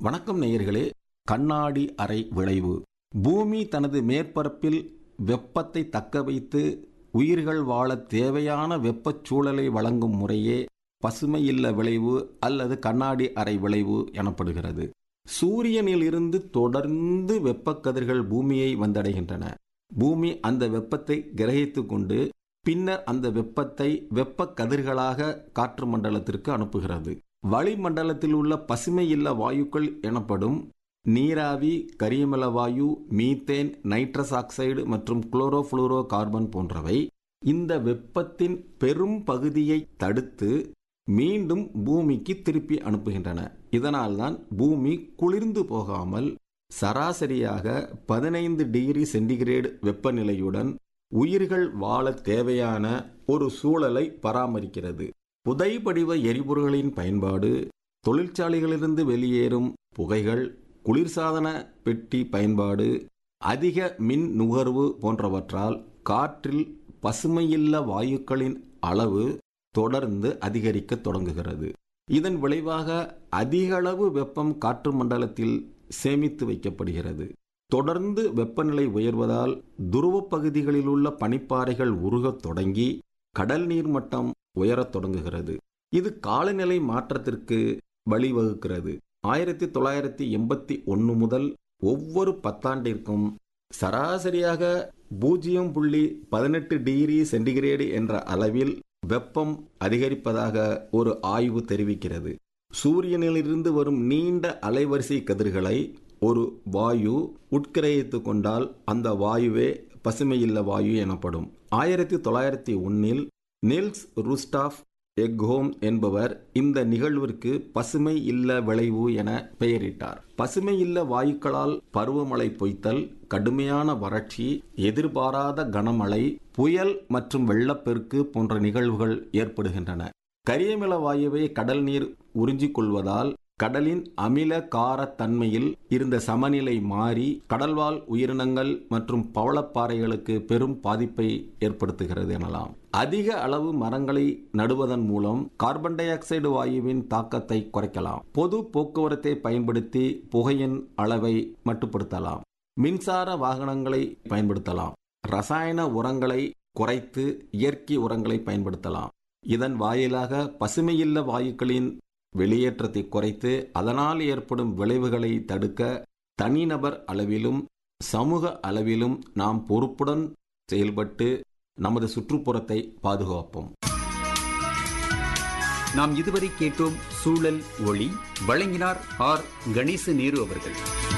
வணக்கம் நேயர்களே கண்ணாடி அறை விளைவு பூமி தனது மேற்பரப்பில் வெப்பத்தை தக்க வைத்து உயிர்கள் வாழ தேவையான வெப்பச் சூழலை வழங்கும் முறையே பசுமையில்ல விளைவு அல்லது கண்ணாடி அறை விளைவு எனப்படுகிறது சூரியனில் இருந்து தொடர்ந்து வெப்பக்கதிர்கள் பூமியை வந்தடைகின்றன பூமி அந்த வெப்பத்தை கிரகித்து கொண்டு பின்னர் அந்த வெப்பத்தை வெப்ப கதிர்களாக காற்று மண்டலத்திற்கு அனுப்புகிறது வளிமண்டலத்தில் உள்ள பசுமையில்ல வாயுக்கள் எனப்படும் நீராவி கரியமில வாயு மீத்தேன் நைட்ரஸ் ஆக்சைடு மற்றும் குளோரோஃபுளோரோ கார்பன் போன்றவை இந்த வெப்பத்தின் பெரும் பகுதியை தடுத்து மீண்டும் பூமிக்கு திருப்பி அனுப்புகின்றன இதனால்தான் பூமி குளிர்ந்து போகாமல் சராசரியாக பதினைந்து டிகிரி சென்டிகிரேடு வெப்பநிலையுடன் உயிர்கள் வாழ தேவையான ஒரு சூழலை பராமரிக்கிறது புதைபடிவ எரிபொருள்களின் பயன்பாடு தொழிற்சாலைகளிலிருந்து வெளியேறும் புகைகள் குளிர்சாதன பெட்டி பயன்பாடு அதிக மின் நுகர்வு போன்றவற்றால் காற்றில் பசுமையில்ல வாயுக்களின் அளவு தொடர்ந்து அதிகரிக்க தொடங்குகிறது இதன் விளைவாக அதிகளவு வெப்பம் காற்று மண்டலத்தில் சேமித்து வைக்கப்படுகிறது தொடர்ந்து வெப்பநிலை உயர்வதால் துருவப் பகுதிகளில் உள்ள பனிப்பாறைகள் உருகத் தொடங்கி கடல் நீர் மட்டம் உயரத் தொடங்குகிறது இது காலநிலை மாற்றத்திற்கு வழிவகுக்கிறது ஆயிரத்தி தொள்ளாயிரத்தி எண்பத்தி ஒன்று முதல் ஒவ்வொரு பத்தாண்டிற்கும் சராசரியாக பூஜ்ஜியம் புள்ளி பதினெட்டு டிகிரி சென்டிகிரேடு என்ற அளவில் வெப்பம் அதிகரிப்பதாக ஒரு ஆய்வு தெரிவிக்கிறது சூரியனிலிருந்து வரும் நீண்ட அலைவரிசை கதிர்களை ஒரு வாயு உட்கிரகித்து கொண்டால் அந்த வாயுவே பசுமையில்ல வாயு எனப்படும் ஆயிரத்தி தொள்ளாயிரத்தி ஒன்னில் நில்ஸ் ருஸ்டாஃப் எக்ஹோம் என்பவர் இந்த நிகழ்விற்கு பசுமை இல்ல விளைவு என பெயரிட்டார் பசுமை இல்ல வாயுக்களால் பருவமழை பொய்த்தல் கடுமையான வறட்சி எதிர்பாராத கனமழை புயல் மற்றும் வெள்ளப்பெருக்கு போன்ற நிகழ்வுகள் ஏற்படுகின்றன கரியமில வாயுவை கடல் நீர் உறிஞ்சிக் கொள்வதால் கடலின் அமில காரத்தன்மையில் இருந்த சமநிலை மாறி கடல்வாழ் உயிரினங்கள் மற்றும் பவளப்பாறைகளுக்கு பெரும் பாதிப்பை ஏற்படுத்துகிறது எனலாம் அதிக அளவு மரங்களை நடுவதன் மூலம் கார்பன் டை ஆக்சைடு வாயுவின் தாக்கத்தை குறைக்கலாம் பொது போக்குவரத்தை பயன்படுத்தி புகையின் அளவை மட்டுப்படுத்தலாம் மின்சார வாகனங்களை பயன்படுத்தலாம் ரசாயன உரங்களை குறைத்து இயற்கை உரங்களை பயன்படுத்தலாம் இதன் வாயிலாக பசுமையில்ல வாயுக்களின் வெளியேற்றத்தை குறைத்து அதனால் ஏற்படும் விளைவுகளை தடுக்க தனிநபர் அளவிலும் சமூக அளவிலும் நாம் பொறுப்புடன் செயல்பட்டு நமது சுற்றுப்புறத்தை பாதுகாப்போம் நாம் இதுவரை கேட்டோம் சூழல் ஒளி வழங்கினார் ஆர் கணேச நேரு அவர்கள்